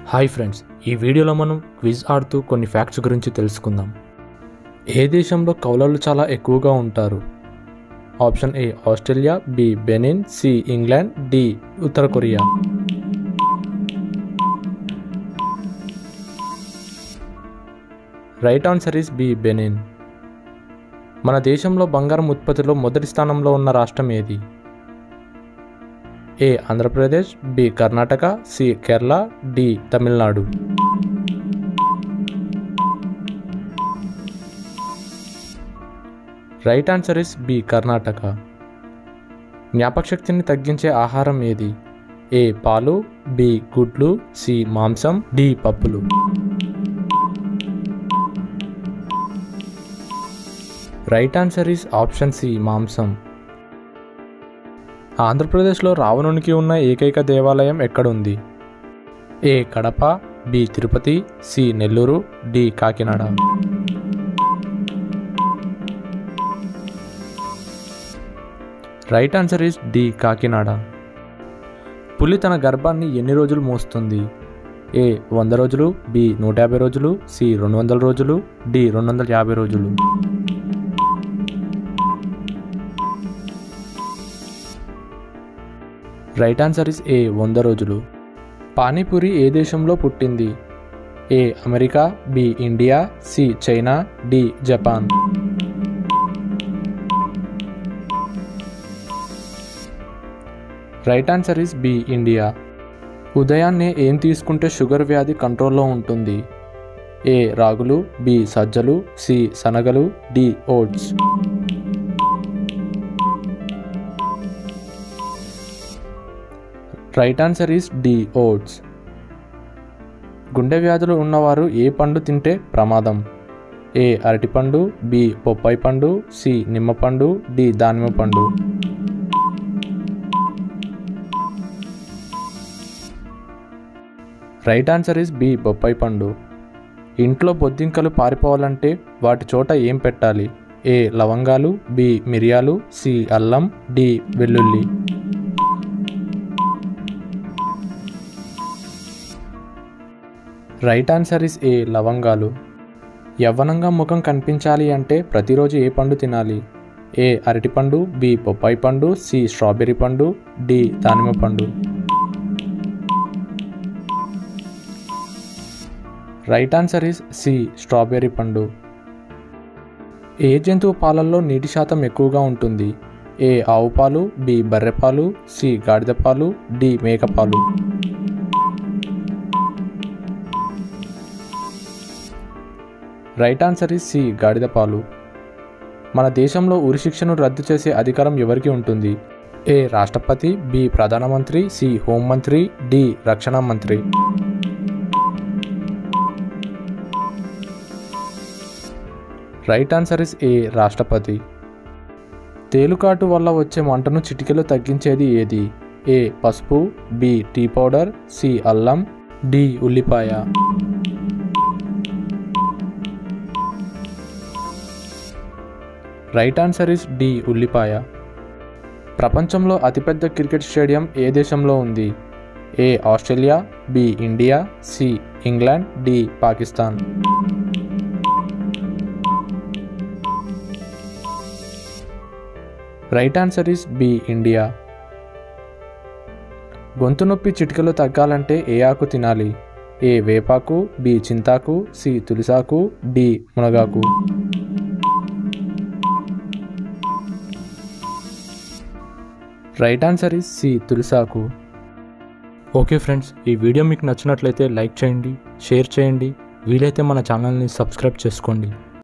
hi friends ఈ వీడియోలో మనం క్విజ్ ఆడుతూ కొన్ని ఫ్యాక్ట్స్ గురించి తెలుసుకుందాం ఏ దేశంలో కౌలలు చాలా ఎక్కువగా ఉంటారు option A Australia B Benin C England D ఉత్తర కొరియా right answer is B Benin మన దేశంలో బంగారం ఉత్పత్తిలో మొదటి స్థానంలో ఉన్న రాష్ట్రం ఏది A Andhra Pradesh B Karnataka C Kerala D Tamil Nadu right answer is B Karnataka జ్ఞాపకశక్తిని తగ్గించే ఆహారం ఏది ఏ పాలు బి గుడ్లు సి మాంసం డి పప్పులు right answer is option C మాంసం ఆంధ్రప్రదేశ్లో రావణునికి ఉన్న ఏకైక దేవాలయం ఎక్కడుంది A Kadapa B Tirupati C Nellore D Kakinada right answer is D Kakinada పులి తన గర్భాన్ని ఎన్ని రోజులు మోస్తుంది ఏ వంద రోజులు బి నూట యాభై రోజులు సి రెండు వందల రోజులు డి రెండు వందల యాభై రోజులు రైట్ ఆన్సర్ ఇస్ ఏ వంద రోజులు పానీపూరి ఏ దేశంలో పుట్టింది A America B India C China D Japan right answer is B India ఉదయాన్నే ఏం తీసుకుంటే షుగర్ వ్యాధి కంట్రోల్లో ఉంటుంది ఏ రాగులు బి సజ్జలు సి శనగలు D oats right answer is D oats గుండె వ్యాధులు ఉన్నవారు ఏ పండు తింటే ప్రమాదం ఏ అరటిపండు బి బొప్పాయి పండు సి నిమ్మపండు డి దానిమ్మ పండు రైట్ ఆన్సర్ ఇస్ బి బొప్పాయి పండు ఇంట్లో బొద్దింకలు పారిపోవాలంటే వాటి చోట ఏం పెట్టాలి ఏ లవంగాలు బి మిరియాలు సి అల్లం డి వెల్లుల్లి రైట్ ఆన్సర్ ఇస్ ఏ లవంగాలు యవ్వనంగా ముఖం కనిపించాలి అంటే ప్రతిరోజు ఏ పండు తినాలి ఏ అరటిపండు బి బొప్పాయి పండు సి స్ట్రాబెర్రీ పండు డి దానిమ్మ పండు right answer is C strawberry పండు ఏ జంతువు పాలల్లో నీటి శాతం ఎక్కువగా ఉంటుంది ఏ ఆవు పాలు బి బర్రె పాలు సి గాడిద పాలు డి మేక పాలు రైట్ ఆన్సర్ ఇస్ సి గాడిద పాలు మన దేశంలో ఉరిశిక్షను రద్దు చేసే అధికారం ఎవరికి ఉంటుంది ఏ రాష్ట్రపతి బి ప్రధానమంత్రి సి హోంమంత్రి డి రక్షణ మంత్రి రైట్ ఆన్సర్ ఇస్ ఏ రాష్ట్రపతి తేలుకాటు వల్ల వచ్చే మంటను చిటికెలో తగ్గించేది ఏది ఏ పసుపు బి టీ పౌడర్ సి అల్లం డి ఉల్లిపాయ రైట్ ఆన్సర్ ఇస్ డి ఉల్లిపాయ ప్రపంచంలో అతిపెద్ద క్రికెట్ స్టేడియం ఏ దేశంలో ఉంది A Australia B India C England D Pakistan right answer is B India గొంతు నొప్పి చిటికలు తగ్గాలంటే ఏ ఆకు తినాలి ఏ వేపాకు బి చింతాకు సి తులిసాకు డి మునగాకు రైట్ ఆన్సర్ ఇస్ సి తులసాకు ఓకే ఫ్రెండ్స్ ఈ వీడియో మీకు నచ్చినట్లయితే లైక్ చేయండి షేర్ చేయండి వీలైతే మన ఛానల్ని సబ్స్క్రైబ్ చేసుకోండి